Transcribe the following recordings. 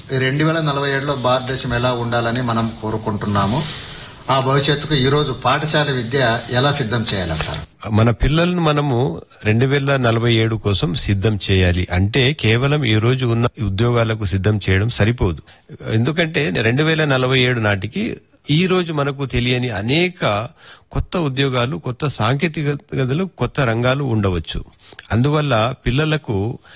రెండు వేల నలభై ఏడులో భారతదేశం ఎలా ఉండాలని మనం కోరుకుంటున్నాము ఆ భవిష్యత్తుకు ఈ రోజు పాఠశాల విద్య ఎలా సిద్ధం చేయాలంటారు మన పిల్లలను మనము రెండు వేల నలభై ఏడు కోసం సిద్ధం చేయాలి అంటే కేవలం ఈ రోజు ఉన్న ఉద్యోగాలకు సిద్ధం చేయడం సరిపోదు ఎందుకంటే రెండు వేల నలభై ఏడు నాటికి ఈ రోజు మనకు తెలియని అనేక కొత్త ఉద్యోగాలు కొత్త సాంకేతికతలు కొత్త రంగాలు ఉండవచ్చు అందువల్ల పిల్లలకు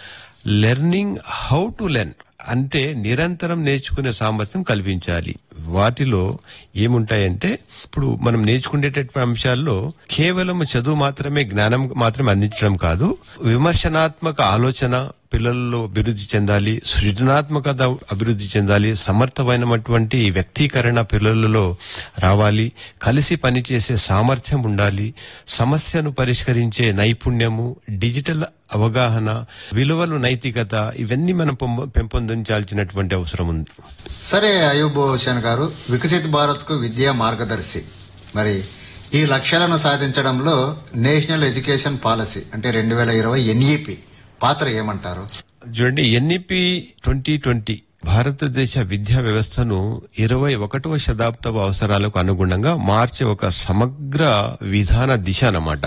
లెర్నింగ్ హౌ టు లెర్న్ అంటే నిరంతరం నేర్చుకునే సామర్థ్యం కల్పించాలి వాటిలో ఏముంటాయంటే ఇప్పుడు మనం నేర్చుకునేటటువంటి అంశాల్లో కేవలం చదువు మాత్రమే జ్ఞానం మాత్రమే అందించడం కాదు విమర్శనాత్మక ఆలోచన పిల్లల్లో అభివృద్ధి చెందాలి సృజనాత్మకత అభివృద్ధి చెందాలి సమర్థమైనటువంటి వ్యక్తీకరణ పిల్లలలో రావాలి కలిసి పనిచేసే సామర్థ్యం ఉండాలి సమస్యను పరిష్కరించే నైపుణ్యము డిజిటల్ అవగాహన విలువలు నైతికత ఇవన్నీ మనం పొంప- పెంపొందించాల్సినటువంటి అవసరం ఉంది సరే అయూబ్ హుసేన్ గారు వికసిత్ భారత్ కు విద్యా మార్గదర్శి మరి ఈ లక్ష్యాలను సాధించడంలో నేషనల్ ఎడ్యుకేషన్ పాలసీ అంటే రెండు వేల ఇరవై ఎన్ఈపి పాత్ర ఏమంటారు చూడండి ఎన్ఈపి ట్వంటీ ట్వంటీ భారతదేశ విద్యా వ్యవస్థను ఇరవై ఒకటవ శతాబ్దపు అవసరాలకు అనుగుణంగా మార్చే ఒక సమగ్ర విధాన దిశ అన్నమాట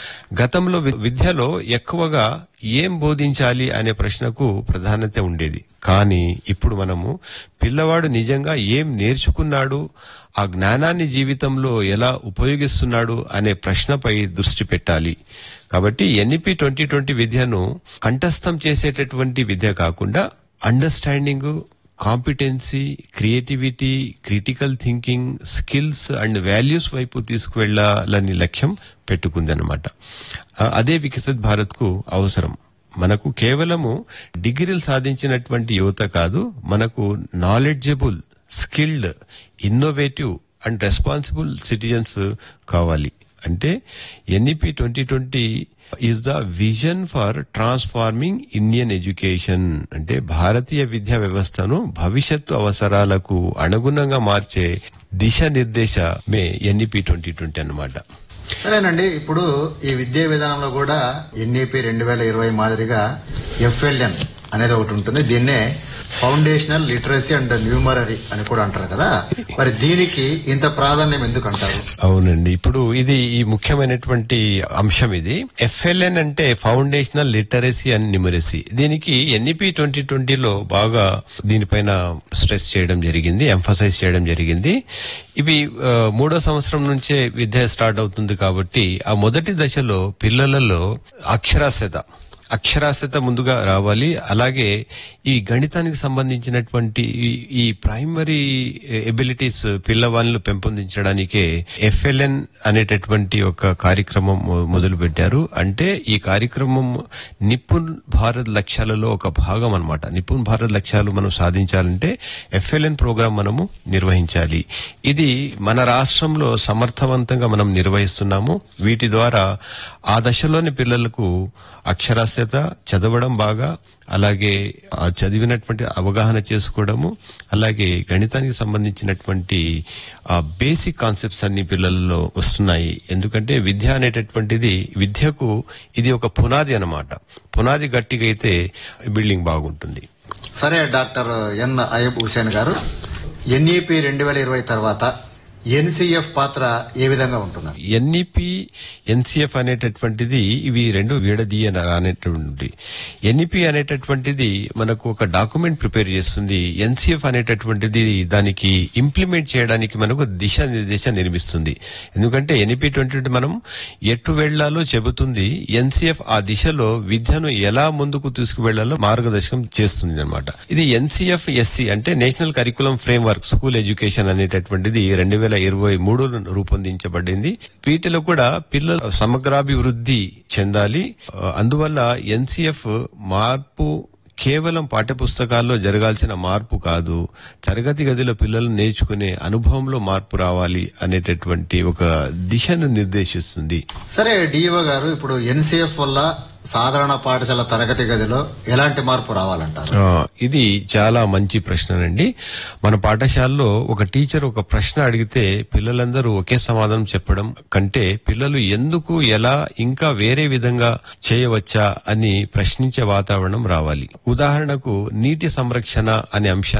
గతంలో వి- విద్యలో ఎక్కువగా ఏం బోధించాలి అనే ప్రశ్నకు ప్రాధాన్యత ఉండేది కానీ ఇప్పుడు మనము పిల్లవాడు నిజంగా ఏం నేర్చుకున్నాడు ఆ జ్ఞానాన్ని జీవితంలో ఎలా ఉపయోగిస్తున్నాడు అనే ప్రశ్నపై దృష్టి పెట్టాలి కాబట్టి ఎన్ఈపి ట్వంటీ ట్వంటీ విద్యను కంఠస్థం చేసేటటువంటి విద్య కాకుండా understanding competency creativity critical thinking skills and values వైపు తీసుకువెళ్లాలని లక్ష్యం పెట్టుకుందనమాట ఆ, అదే వికసిత్ భారత్ కు అవసరం మనకు కేవలము డిగ్రీలు సాధించినటువంటి యువత కాదు మనకు knowledgeable skilled innovative and responsible citizens కావాలి అంటే NEP twenty twenty is the vision for transforming Indian education అంటే భారతీయ విద్యా వ్యవస్థను భవిష్యత్తు అవసరాలకు అనుగుణంగా మార్చే దిశ నిర్దేశమే ఎన్ఈపి ట్వంటీ ట్వంటీ అన్నమాట సరేనండి ఇప్పుడు ఈ విద్యా విధానంలో కూడా ఎన్ఈపి రెండు వేల ఇరవై మాదిరిగా ఎఫ్ఎల్ఎన్ అనేది ఒకటి ఉంటుంది దీన్నే ఫౌండేషనల్ లిటరసీ అండ్ న్యూమరరీ అని కూడా అంటారు కదా మరి దీనికి ఇంత ప్రాధాన్యం ఎందుకు అంటారు అవునండి ఇప్పుడు ఇది ఈ ముఖ్యమైనటువంటి అంశం ఇది ఎఫ్ఎల్ఎన్ అంటే ఫౌండేషనల్ లిటరసీ అండ్ న్యూమరసీ దీనికి ఎన్ఈపి ట్వంటీ ట్వంటీలో బాగా దీనిపైన స్ట్రెస్ చేయడం జరిగింది ఎంఫసైజ్ చేయడం జరిగింది ఇవి ఆ, మూడో సంవత్సరం నుంచే విద్య స్టార్ట్ అవుతుంది కాబట్టి ఆ మొదటి దశలో పిల్లలలో అక్షరాస్యత అక్షరాస్యత ముందుగా రావాలి అలాగే ఈ గణితానికి సంబంధించినటువంటి ఈ- ఈ ప్రైమరీ ఎబిలిటీస్ పిల్లవాళ్ళను పెంపొందించడానికే ఎఫ్ఎల్ఎన్ అనేటటువంటి ఒక కార్యక్రమం మొదలు పెట్టారు అంటే ఈ కార్యక్రమం నిపుణ్ భారత్ లక్ష్యాలలో ఒక భాగం అన్నమాట నిపుణ్ భారత్ లక్ష్యాలు మనం సాధించాలంటే ఎఫ్ఎల్ఎన్ ప్రోగ్రాం మనము నిర్వహించాలి ఇది మన రాష్ట్రంలో సమర్థవంతంగా మనం నిర్వహిస్తున్నాము వీటి ద్వారా ఆ దశలోని పిల్లలకు అక్షరాస్యత చదవడం బాగా అలాగే ఆ చదివినటువంటి అవగాహన చేసుకోవడము అలాగే గణితానికి సంబంధించినటువంటి ఆ బేసిక్ కాన్సెప్ట్స్ అన్ని పిల్లల్లో వస్తున్నాయి ఎందుకంటే విద్య అనేటటువంటిది విద్యకు ఇది ఒక పునాది అన్నమాట పునాది గట్టిగా అయితే బిల్డింగ్ బాగుంటుంది సరే డాక్టర్ ఎన్ అయ్యబ్ హుసేన్ గారు ఎన్ఈపి రెండు వేల ఇరవై తర్వాత ఎన్సీఎఫ్ పాత్ర ఏ విధంగా ఉంటుందండి ఎన్ఈపి ఎన్సిఎఫ్ అనేటటువంటిది ఇవి రెండు విడదీయ అనేటువంటి ఎన్ఈపి అనేటటువంటిది మనకు ఒక డాక్యుమెంట్ ప్రిపేర్ చేస్తుంది ఎన్సిఎఫ్ అనేటటువంటిది దానికి ఇంప్లిమెంట్ చేయడానికి మనకు దిశ నిర్దేశ నిర్మిస్తుంది ఎందుకంటే ఎన్ఈపి ట్వంటీ మనం ఎటు వెళ్లాలో చెబుతుంది ఎన్సిఎఫ్ ఆ దిశలో విద్యను ఎలా ముందుకు తీసుకువెళ్లాలో మార్గదర్శకం చేస్తుంది అనమాట ఇది ఎన్సిఎఫ్ ఎస్సి అంటే national curriculum framework school education అనేటటువంటిది రెండు వేల ఇరవై మూడులో రూపొందించబడింది వీటిలో కూడా పిల్లల సమగ్రాభివృద్ధి చెందాలి ఆ, అందువల్ల ఎన్సిఎఫ్ మార్పు కేవలం పాఠ్యపుస్తకాల్లో జరగాల్సిన మార్పు కాదు తరగతి గదిలో పిల్లలు నేర్చుకునే అనుభవంలో మార్పు రావాలి అనేటటువంటి ఒక దిశను నిర్దేశిస్తుంది సరే డిఓ గారు ఇప్పుడు ఎన్సీఎఫ్ వల్ల సాధారణ పాఠశాల తరగతి గదిలో ఎలాంటి మార్పు రావాలంటారు ఆ, ఇది చాలా మంచి ప్రశ్ననండి మన పాఠశాలలో ఒక టీచర్ ఒక ప్రశ్న అడిగితే పిల్లలందరూ ఒకే సమాధానం చెప్పడం కంటే పిల్లలు ఎందుకు ఎలా ఇంకా వేరే విధంగా చేయవచ్చా అని ప్రశ్నించే వాతావరణం రావాలి ఉదాహరణకు నీటి సంరక్షణ అనే అంశాన్ని